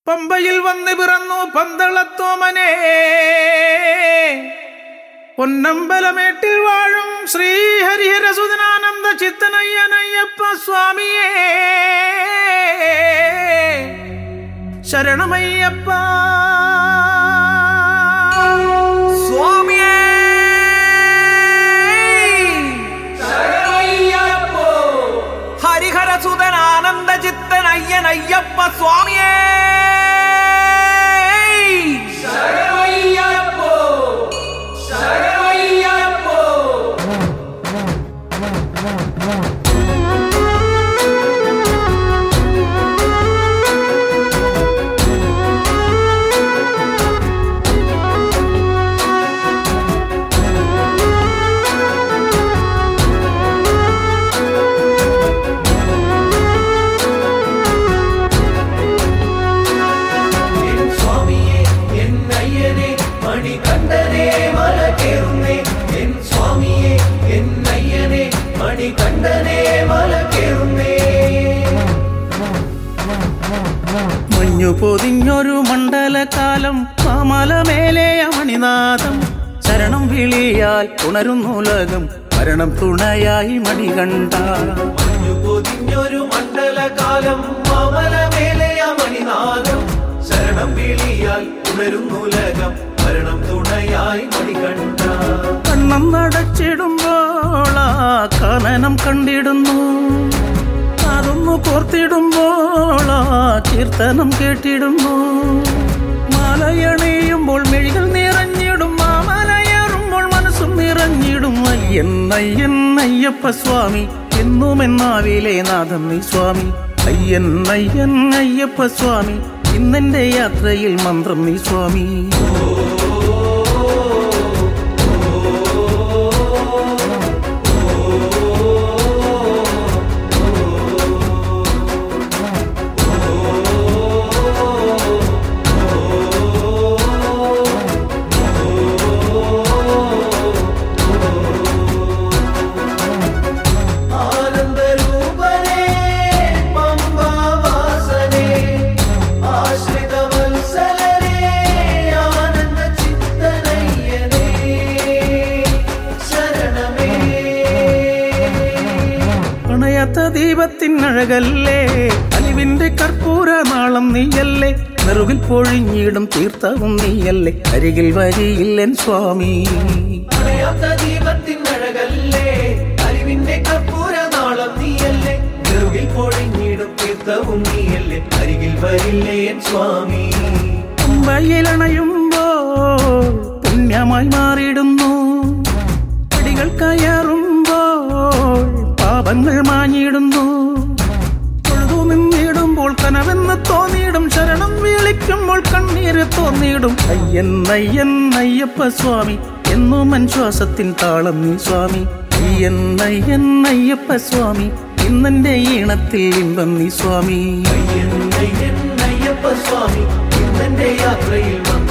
പമ്പയിൽ വന്ന് പിറന്നു പന്തളത്തോമനെ പൊന്നമ്പലമേട്ടിൽ വാഴും ശ്രീ ഹരിഹരസുതനാനന്ദ ചിത്തനയ്യനയ്യപ്പ സ്വാമിയേ ശരണമയ്യപ്പ സ്വാമിയേ ഹരിഹരസുതൻ ആനന്ദ ചിത്തൻ അയ്യൻ അയ്യപ്പ സ്വാമിയേ എൻ സ്വാമിയെ എൻ അയ്യനെ മണികണ്ഠനെ മല കേറുന്നേ എൻ സ്വാമിയെ എൻ അയ്യനെ മണികണ്ഠനെ മല കേറുന്നേ മഞ്ഞു പൊതിഞ്ഞൊരു മണ്ഡലകാലം മാമലമേലെ മണിനാഥം ശരണം വിളിയാൽ ഉണരുന്നുലകം മരണം തുണയായി മണികണ്ട മഞ്ഞു പൊതിഞ്ഞൊരു മണ്ഡലകാലം മാമലമേലയ മണിനാഥം ശരണം വിളിയാൽ ഉണരുന്നുലകം മരണം തുണയായി മണികണ്ഠ കണ്ണം നടച്ചിടുമ്പോൾ ആ കനനം കണ്ടിടുന്നു അതൊന്നു കോർത്തിടുമ്പോൾ ആ കീർത്തനം കേട്ടിടുന്നു മാലയണിയുമ്പോൾ മെഴികൾ നിറഞ്ഞിടും മാമലയേറുമ്പോൾ മനസ്സും നിറഞ്ഞിടും അയ്യൻ അയ്യൻ അയ്യപ്പ സ്വാമി എന്നും എന്നാവിലെ നാഥം നീ സ്വാമി അയ്യൻ അയ്യൻ അയ്യപ്പ സ്വാമി ഇന്നെന്റെ യാത്രയിൽ മന്ത്രം നീ സ്വാമി ആനന്ദരൂപനേ പമ്പാവാസനേ ആശ്രിതവത്സലനേ ആനന്ദ ചിത്തനയ്യനേ ശരണമേ അണയാത്ത ദീപത്തിൻ അഴകല്ലേ അലിവിന്റെ കർപ്പൂര നാളം നീയല്ലേ നെറുകിൽ പൊഴിഞ്ഞിടും തീർത്ഥവും നീയല്ലേ അരികിൽ വരിയില്ലൻ സ്വാമി അണയാത്ത ദീപത്തിൻ അഴകല്ലേ അറിവിന്റെ കർപ്പൂര നാളം നീയല്ലേ നെറുകിൽ പൊഴിഞ്ഞിടും തീർത്ഥവും നീയല്ലേ അരികിൽ വരില്ലേ എൻ സ്വാമി അമ്പയിലണയുമ്പോൾ പുണ്യമായി മാറിയിടുന്നു പിടികൾ കയറുമ്പോൾ പാപങ്ങൾ മാഞ്ഞിടുന്നു തൊഴുതു നിന്നിടുമ്പോൾ കനവെന്ന് തോന്നിയിടും ശരണം വിളിക്കുമ്പോൾ കണ്ണീര് തോന്നിയിടും അയ്യൻ അയ്യൻ അയ്യപ്പ സ്വാമി എന്നും മൻ ശ്വാസത്തിൻ താളം നീ സ്വാമി അയ്യൻ അയ്യൻ അയ്യപ്പ സ്വാമി ഇന്നെന്റെ ഈണത്തിൽ ഇമ്പം നീ സ്വാമി അയ്യൻ അയ്യൻ അയ്യപ്പ സ്വാമി ഇന്നെന്റെ യാത്രയിൽ വന്നു